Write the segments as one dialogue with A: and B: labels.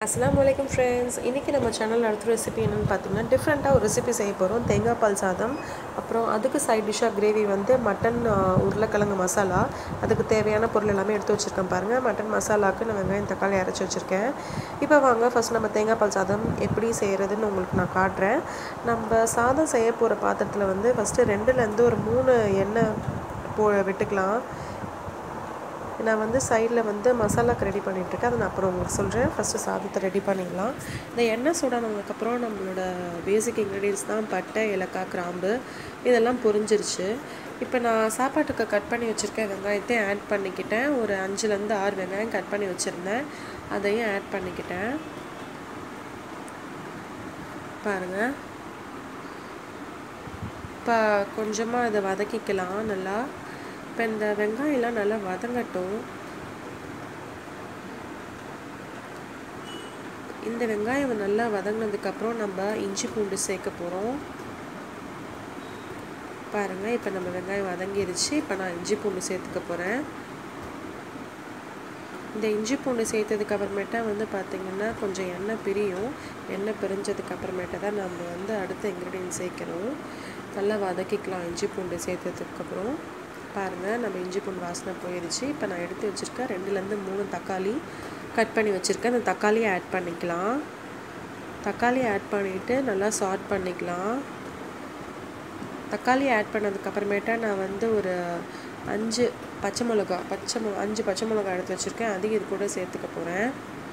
A: அஸ்லாம் வலைக்கம் ஃப்ரெண்ட்ஸ் இன்றைக்கி நம்ம சேனலில் அடுத்த ரெசிபி என்னென்னு பார்த்தீங்கன்னா டிஃப்ரெண்ட்டாக ஒரு ரெசிபி செய்ய போகிறோம் தேங்காய் பால் சாதம் அப்புறம் அதுக்கு சைட் டிஷ்ஷாக கிரேவி வந்து மட்டன் ஆ, உருளைக்கிழங்கு மசாலா அதுக்கு தேவையான பொருள் எல்லாமே எடுத்து வச்சுருக்கேன் பாருங்கள் மட்டன் மசாலாவுக்கு நான் வெங்காயம் தக்காளி அரைச்சி வச்சுருக்கேன் இப்போ வாங்க ஃபஸ்ட் நம்ம தேங்காய் பால் சாதம் எப்படி செய்கிறதுன்னு உங்களுக்கு நான் காட்டுறேன் நம்ம சாதம் செய்ய போகிற பாத்திரத்தில் வந்து ஃபஸ்ட்டு ரெண்டுலேருந்து ஒரு மூணு எண்ணெய் போ விட்டுக்கலாம் நான் வந்து சைடில் வந்து மசாலாக்கு ரெடி பண்ணிகிட்ருக்கேன் அதை நான் அப்புறம் உங்களுக்கு சொல்கிறேன் ஃபஸ்ட்டு சாதத்தை ரெடி பண்ணிக்கலாம் இந்த எண்ணெய் சூடானதுக்கப்புறம் நம்மளோட பேசிக் இன்க்ரீடியன்ஸ் தான் பட்டை ஏலக்காய் கிராம்பு இதெல்லாம் பொரிஞ்சிருச்சு இப்போ நான் சாப்பாட்டுக்கு கட் பண்ணி வச்சுருக்கேன் வெங்காயத்தையும் ஆட் பண்ணிக்கிட்டேன் ஒரு அஞ்சுலேருந்து ஆறு வெங்காயம் கட் பண்ணி வச்சுருந்தேன் அதையும் ஆட் பண்ணிக்கிட்டேன் பாருங்கள் இப்போ கொஞ்சமாக இதை வதக்கிக்கலாம் நல்லா இப்போ இந்த வெங்காயம்லாம் நல்லா வதங்கட்டும் இந்த வெங்காயம் நல்லா வதங்கினதுக்கப்புறம் நம்ம இஞ்சி பூண்டு சேர்க்க போகிறோம் பாருங்கள் இப்போ நம்ம வெங்காயம் வதங்கிருச்சு இப்போ நான் இஞ்சி பூண்டு சேர்த்துக்க போகிறேன் இந்த இஞ்சி பூண்டு சேர்த்ததுக்கு அப்புறமேட்டா வந்து பார்த்திங்கன்னா கொஞ்சம் எண்ணெய் பிரியும் எண்ணெய் பிரிஞ்சதுக்கு அப்புறமேட்டா தான் நம்ம வந்து அடுத்த இன்க்ரீடியன்ட் சேர்க்கணும் நல்லா வதக்கிக்கலாம் இஞ்சி பூண்டு சேர்த்ததுக்கப்புறம் பாருங்கள் நம்ம இஞ்சி பூண்டு வாசனை போயிடுச்சு இப்போ நான் எடுத்து வச்சுருக்கேன் ரெண்டுலேருந்து மூணு தக்காளி கட் பண்ணி வச்சுருக்கேன் அந்த தக்காளியை ஆட் பண்ணிக்கலாம் தக்காளி ஆட் பண்ணிவிட்டு நல்லா சார்ட் பண்ணிக்கலாம் தக்காளி ஆட் பண்ணதுக்கப்புறமேட்டா நான் வந்து ஒரு அஞ்சு பச்சை மிளகா பச்சை மிளகா அஞ்சு பச்சை மிளகா எடுத்து வச்சுருக்கேன் அதையும் இது கூட சேர்த்துக்க போகிறேன்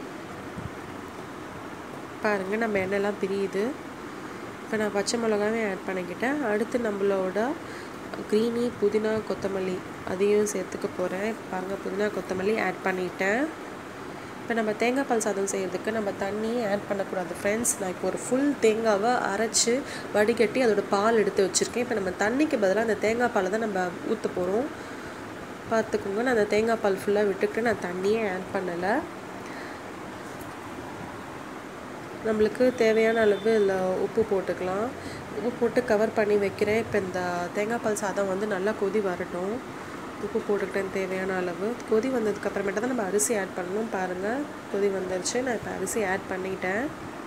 A: பாருங்கள் நம்ம எண்ணெய்லாம் பிரியுது இப்போ நான் பச்சை மிளகாவே ஆட் பண்ணிக்கிட்டேன் அடுத்து நம்மளோட க்ரீனி புதினா கொத்தமல்லி அதையும் சேர்த்துக்க போகிறேன் பாருங்கள் புதினா கொத்தமல்லி ஆட் பண்ணிட்டேன் இப்போ நம்ம தேங்காய் பால் சாதம் செய்கிறதுக்கு நம்ம தண்ணியே ஆட் பண்ணக்கூடாது ஃப்ரெண்ட்ஸ் நான் இப்போ ஒரு ஃபுல் தேங்காவை அரைச்சி வடிகட்டி அதோட பால் எடுத்து வச்சுருக்கேன் இப்போ நம்ம தண்ணிக்கு பதிலாக அந்த தேங்காய் பாலை தான் நம்ம ஊற்ற போகிறோம் பார்த்துக்கோங்க நான் அந்த தேங்காய் பால் ஃபுல்லாக விட்டுக்கிட்டு நான் தண்ணியே ஆட் பண்ணலை நம்மளுக்கு தேவையான அளவு இதில் உப்பு போட்டுக்கலாம் உப்பு போட்டு கவர் பண்ணி வைக்கிறேன் இப்போ இந்த தேங்காய் பால் சாதம் வந்து நல்லா கொதி வரட்டும் உப்பு போட்டுக்கிட்டேன் தேவையான அளவு கொதி வந்ததுக்கு அப்புறமேட்டு தான் நம்ம அரிசி ஆட் பண்ணணும் பாருங்கள் கொதி வந்துருச்சு நான் இப்போ அரிசி ஆட் பண்ணிட்டேன்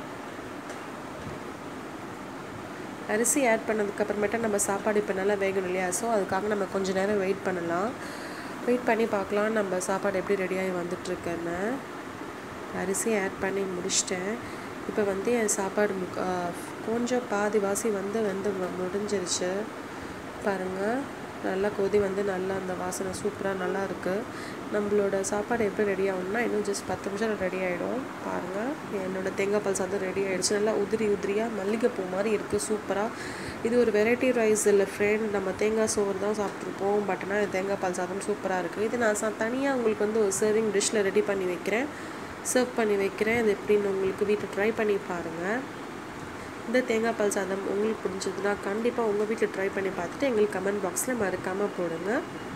A: அரிசி ஆட் பண்ணதுக்கு அப்புறமேட்டா நம்ம சாப்பாடு இப்போ நல்லா வேகணும் இல்லையா ஸோ அதுக்காக நம்ம கொஞ்ச நேரம் வெயிட் பண்ணலாம் வெயிட் பண்ணி பார்க்கலாம் நம்ம சாப்பாடு எப்படி ரெடியாகி வந்துட்டுருக்குன்னு அரிசி ஆட் பண்ணி முடிச்சிட்டேன் இப்போ வந்து என் சாப்பாடு முக் ஆ, கொஞ்சம் பாதி வாசி வந்து வந்து மு- முடிஞ்சிருச்சு பாருங்கள் நல்லா கொதி வந்து நல்லா அந்த வாசனை சூப்பராக நல்லா இருக்குது நம்மளோட சாப்பாடு எப்படி ரெடி ஆகணும்னா இன்னும் ஜஸ்ட் பத்து நிமிஷம் ரெடி ஆகிடும் பாருங்கள் என்னோட தேங்காய் பால் சாதம் ரெடி ஆகிடுச்சு நல்லா உதிரி உதிரியாக மல்லிகைப்பூ மாதிரி இருக்குது சூப்பராக இது ஒரு வெரைட்டி ரைஸ் இல்லை ஃப்ரெண்ட் நம்ம தேங்காய் சோறு தான் சாப்பிட்ருப்போம் பட் ஆனால் தேங்காய் பால் சாதம் சூப்பராக இருக்குது இது நான் சா தனியாக உங்களுக்கு வந்து ஒரு சர்விங் டிஷ்ஷில் ரெடி பண்ணி வைக்கிறேன் சர்வ் பண்ணி வைக்கிறேன் இது எப்படின்னு உங்களுக்கு வீட்டில் ட்ரை பண்ணி பாருங்கள் இந்த தேங்காய் பால் சாதம் உங்களுக்கு பிடிச்சதுன்னா கண்டிப்பாக உங்கள் வீட்டில் ட்ரை பண்ணி பார்த்துட்டு எங்களுக்கு கமெண்ட் பாக்ஸில் மறக்காமல் போடுங்க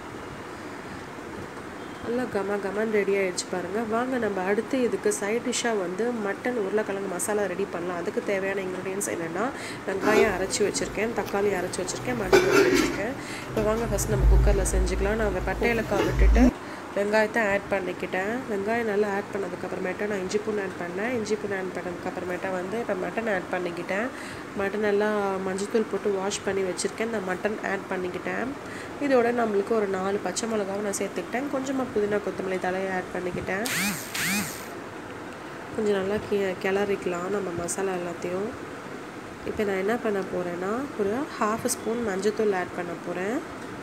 A: நல்லா கம கமன் ரெடி ஆயிடுச்சு பாருங்கள் வாங்க நம்ம அடுத்து இதுக்கு சைட் டிஷ்ஷாக வந்து மட்டன் உருளைக்கிழங்கு மசாலா ரெடி பண்ணலாம் அதுக்கு தேவையான இன்க்ரீடியன்ஸ் என்னென்னா வெங்காயம் அரைச்சி வச்சுருக்கேன் தக்காளி அரைச்சி வச்சுருக்கேன் மட்டன் எடுத்து வச்சுருக்கேன் இப்போ வாங்க ஃபஸ்ட் நம்ம குக்கரில் செஞ்சுக்கலாம் நான் பட்டை ஏலக்காய் விட்டுட்டு வெங்காயத்தை ஆட் பண்ணிக்கிட்டேன் வெங்காயம் நல்லா ஆட் பண்ணதுக்கப்புறமேட்டா நான் இஞ்சி பூண்டு ஆட் பண்ணேன் இஞ்சி பூண்டு ஆட் பண்ணதுக்கப்புறமேட்டா வந்து இப்போ மட்டன் ஆட் பண்ணிக்கிட்டேன் மட்டன் நல்லா மஞ்சத்தூள் போட்டு வாஷ் பண்ணி வச்சுருக்கேன் இந்த மட்டன் ஆட் பண்ணிக்கிட்டேன் இதோட நம்மளுக்கு ஒரு நாலு பச்சை மிளகாவும் நான் சேர்த்துக்கிட்டேன் கொஞ்சமாக புதினா கொத்தமல்லி தலையை ஆட் பண்ணிக்கிட்டேன் கொஞ்சம் நல்லா கி கிளறிக்கலாம் நம்ம மசாலா எல்லாத்தையும் இப்போ நான் என்ன பண்ண போகிறேன்னா ஒரு ஹாஃப் ஸ்பூன் மஞ்சத்தூள் ஆட் பண்ண போகிறேன்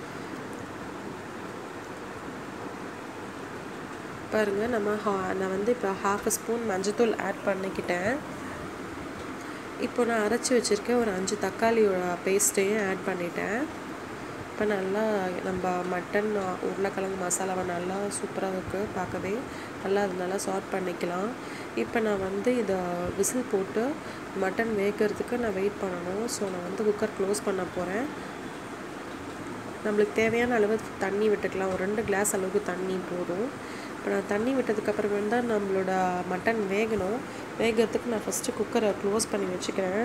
A: பாருங்கள் நம்ம ஹா நான் வந்து இப்போ ஹாஃப் ஸ்பூன் மஞ்சத்தூள் ஆட் பண்ணிக்கிட்டேன் இப்போ நான் அரைச்சி வச்சுருக்கேன் ஒரு அஞ்சு தக்காளியோட பேஸ்ட்டையும் ஆட் பண்ணிட்டேன் இப்போ நல்லா நம்ம மட்டன் உருளைக்கிழங்கு மசாலாவை நல்லா சூப்பராக இருக்குது பார்க்கவே நல்லா அது நல்லா சார்ட் பண்ணிக்கலாம் இப்போ நான் வந்து இதை விசில் போட்டு மட்டன் வேகிறதுக்கு நான் வெயிட் பண்ணணும் ஸோ நான் வந்து குக்கர் க்ளோஸ் பண்ண போகிறேன் நம்மளுக்கு தேவையான அளவு தண்ணி விட்டுக்கலாம் ஒரு ரெண்டு கிளாஸ் அளவுக்கு தண்ணி போதும் இப்போ நான் தண்ணி விட்டதுக்கப்புறமே தான் நம்மளோட மட்டன் வேகணும் வேகிறதுக்கு நான் ஃபஸ்ட்டு குக்கரை க்ளோஸ் பண்ணி வச்சுக்கிறேன்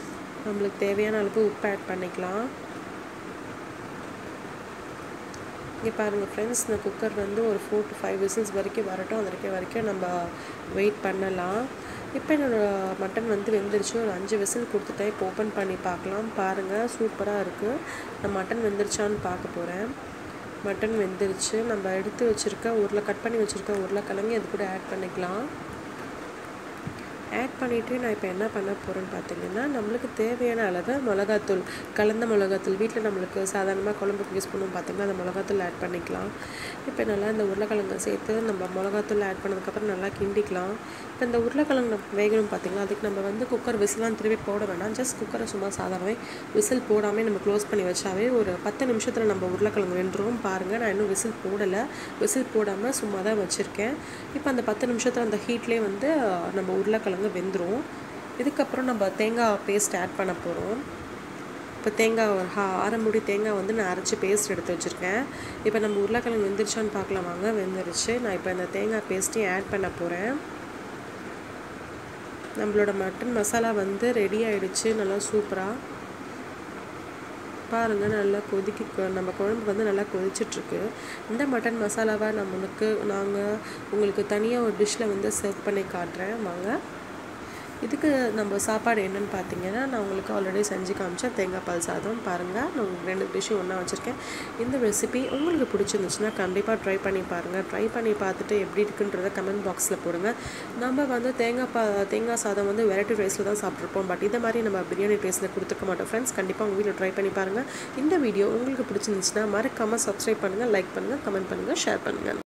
A: நம்மளுக்கு தேவையான அளவு உப்பு ஆட் பண்ணிக்கலாம் இங்கே பாருங்கள் ஃப்ரெண்ட்ஸ் இந்த குக்கர் வந்து ஒரு ஃபோர் டு ஃபைவ் விசில்ஸ் வரைக்கும் வரட்டும் அது வரைக்கும் வரைக்கும் நம்ம வெயிட் பண்ணலாம் இப்போ என்னோடய மட்டன் வந்து வெந்துருச்சு ஒரு அஞ்சு விசில் கொடுத்துட்டேன் இப்போ ஓப்பன் பண்ணி பார்க்கலாம் பாருங்கள் சூப்பராக இருக்குது நான் மட்டன் வெந்துருச்சான்னு பார்க்க போகிறேன் மட்டன் வெந்துருச்சு நம்ம எடுத்து வச்சுருக்க உருளை கட் பண்ணி வச்சுருக்க உருளைக்கிழங்கு அது கூட ஆட் பண்ணிக்கலாம் ஆட் பண்ணிவிட்டு நான் இப்போ என்ன பண்ண போகிறேன்னு பார்த்தீங்கன்னா நம்மளுக்கு தேவையான அளவு மிளகாத்தூள் கலந்த மிளகாத்தூள் வீட்டில் நம்மளுக்கு சாதாரணமாக குழம்புக்கு யூஸ் பண்ணுவோம் பார்த்திங்கன்னா அந்த மிளகாத்தூள் ஆட் பண்ணிக்கலாம் இப்போ நல்லா இந்த உருளைக்கிழங்கை சேர்த்து நம்ம மிளகாத்தூள் ஆட் பண்ணதுக்கப்புறம் நல்லா கிண்டிக்கலாம் இப்போ இந்த உருளைக்கிழங்கு நம்ம வேகணும் பார்த்திங்கன்னா அதுக்கு நம்ம வந்து குக்கர் விசிலாம் திருப்பி போட வேண்டாம் ஜஸ்ட் குக்கரை சும்மா சாதாரணமே விசில் போடாமல் நம்ம க்ளோஸ் பண்ணி வச்சாவே ஒரு பத்து நிமிஷத்தில் நம்ம உருளைக்கிழங்கு வெந்துடும் பாருங்கள் நான் இன்னும் விசில் போடலை விசில் போடாமல் சும்மா தான் வச்சுருக்கேன் இப்போ அந்த பத்து நிமிஷத்தில் அந்த ஹீட்லேயே வந்து நம்ம உருளைக்கிழங்கு வெந்துடும் இதுக்கப்புறம் நம்ம தேங்காய் பேஸ்ட் ஆட் பண்ண போகிறோம் இப்போ தேங்காய் ஒரு ஹா அரை மூடி தேங்காய் வந்து நான் அரைச்சி பேஸ்ட் எடுத்து வச்சுருக்கேன் இப்போ நம்ம உருளைக்கிழங்கு வெந்துருச்சான்னு பார்க்கலாம் வாங்க வெந்துருச்சு நான் இப்போ இந்த தேங்காய் பேஸ்ட்டையும் ஆட் பண்ண போகிறேன் நம்மளோட மட்டன் மசாலா வந்து ரெடி ஆகிடுச்சு நல்லா சூப்பராக பாருங்கள் நல்லா கொதிக்க நம்ம குழம்பு வந்து நல்லா கொதிச்சிட்ருக்கு இந்த மட்டன் மசாலாவை நம்மளுக்கு நாங்கள் உங்களுக்கு தனியாக ஒரு டிஷ்ஷில் வந்து சர்வ் பண்ணி காட்டுறேன் வாங்க இதுக்கு நம்ம சாப்பாடு என்னென்னு பார்த்தீங்கன்னா நான் உங்களுக்கு ஆல்ரெடி செஞ்சு காமிச்சேன் தேங்காய் பால் சாதம் பாருங்கள் நான் உங்களுக்கு ரெண்டு டிஷ்ஷும் ஒன்றா வச்சுருக்கேன் இந்த ரெசிபி உங்களுக்கு பிடிச்சிருந்துச்சுன்னா கண்டிப்பாக ட்ரை பண்ணி பாருங்கள் ட்ரை பண்ணி பார்த்துட்டு எப்படி இருக்குன்றத கமெண்ட் பாக்ஸில் போடுங்க நம்ம வந்து தேங்காய் பா தேங்காய் சாதம் வந்து வெரைட்டி ரைஸில் தான் சாப்பிட்ருப்போம் பட் இதை மாதிரி நம்ம பிரியாணி டேஸ்ட்டில் கொடுத்துக்க மாட்டோம் ஃப்ரெண்ட்ஸ் கண்டிப்பாக உங்கள் வீட்டில் ட்ரை பண்ணி பாருங்கள் இந்த வீடியோ உங்களுக்கு பிடிச்சிருந்துச்சுன்னா மறக்காமல் சப்ஸ்கிரைப் பண்ணுங்கள் லைக் பண்ணுங்கள் கமெண்ட் பண்ணுங்கள் ஷேர் பண்ணுங்கள்